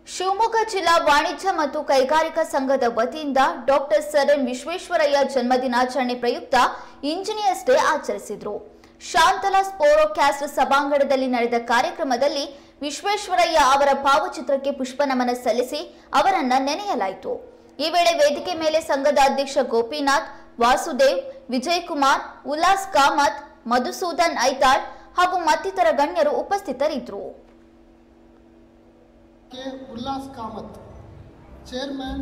ಶಿವಮೊಗ್ಗ ಜಿಲ್ಲಾ ವಾಣಿಜ್ಯ ಮತ್ತು ಕೈಗಾರಿಕಾ ಸಂಘದ ವತಿಯಿಂದ ಡಾಕ್ಟರ್ ಸರ್ ಎಂ ವಿಶ್ವೇಶ್ವರಯ್ಯ ಜನ್ಮದಿನಾಚರಣೆ ಪ್ರಯುಕ್ತ ಇಂಜಿನಿಯರ್ಸ್ ಡೇ ಆಚರಿಸಿದ್ರು ಶಾಂತಲಾ ಸ್ಪೋರೋಕ್ಯಾಸ್ಟ್ ಸಭಾಂಗಣದಲ್ಲಿ ನಡೆದ ಕಾರ್ಯಕ್ರಮದಲ್ಲಿ ವಿಶ್ವೇಶ್ವರಯ್ಯ ಅವರ ಭಾವಚಿತ್ರಕ್ಕೆ ಪುಷ್ಪನಮನ ಸಲ್ಲಿಸಿ ಅವರನ್ನ ನೆನೆಯಲಾಯಿತು ಈ ವೇಳೆ ವೇದಿಕೆ ಮೇಲೆ ಸಂಘದ ಅಧ್ಯಕ್ಷ ಗೋಪಿನಾಥ್ ವಾಸುದೇವ್ ವಿಜಯ್ ಕುಮಾರ್ ಉಲ್ಲಾಸ್ ಕಾಮತ್ ಮಧುಸೂದನ್ ಐತಾಳ್ ಹಾಗೂ ಮತ್ತಿತರ ಗಣ್ಯರು ಉಪಸ್ಥಿತರಿದ್ದರು ಕೆ ಉಲ್ಲಾಸ್ ಕಾಮತ್ ಚೇರ್ಮನ್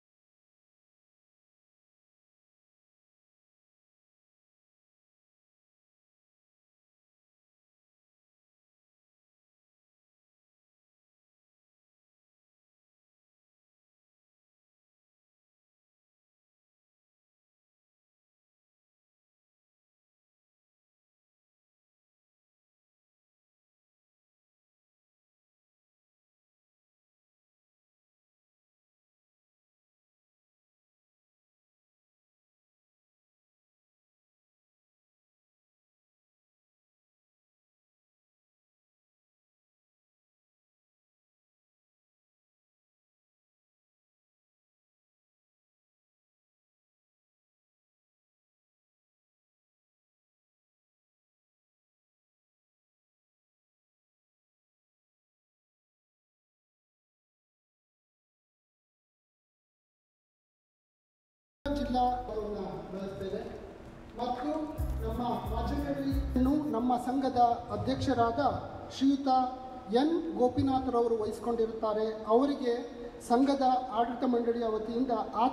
ಜಿಲ್ಲಾ ಪದವನ್ನು ಬಳಸ್ತೇವೆ ಮತ್ತು ನಮ್ಮ ವಾಚಕರಿಯನ್ನು ನಮ್ಮ ಸಂಘದ ಅಧ್ಯಕ್ಷರಾದ ಶ್ರೀಯುತ ಎನ್ ಗೋಪಿನಾಥರವರು ವಹಿಸಿಕೊಂಡಿರುತ್ತಾರೆ ಅವರಿಗೆ ಸಂಘದ ಆಡಳಿತ ಮಂಡಳಿಯ ವತಿಯಿಂದ